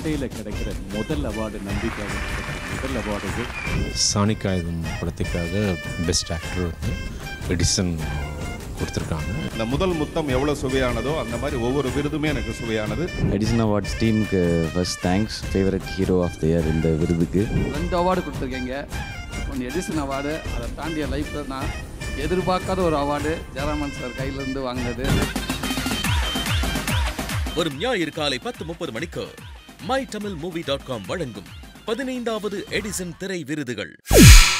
மேடையில் கிடைக்கிற முதல் அவார்டு நம்பிக்கையாக கிடைக்கிற முதல் அவார்டு இது சாணிக்காயுதம் படத்துக்காக பெஸ்ட் ஆக்டர் வந்து எடிசன் கொடுத்துருக்காங்க இந்த முதல் முத்தம் எவ்வளோ சுவையானதோ அந்த மாதிரி ஒவ்வொரு விருதுமே எனக்கு சுவையானது எடிசன் அவார்ட்ஸ் டீமுக்கு first thanks favourite hero of the year இந்த விருதுக்கு ரெண்டு அவார்டு கொடுத்துருக்கீங்க ஒன்று எடிசன் அவார்டு அதை தாண்டிய லைஃப்பில் நான் எதிர்பார்க்காத ஒரு அவார்டு ஜெயராமன் சார் கையிலேருந்து வாங்கினது வரும் ஞாயிறு காலை பத்து முப்பது மணிக்கு my Tamil movie dot com வழங்கும் பதினைந்தாவது எடிசன் திரை விருதுகள்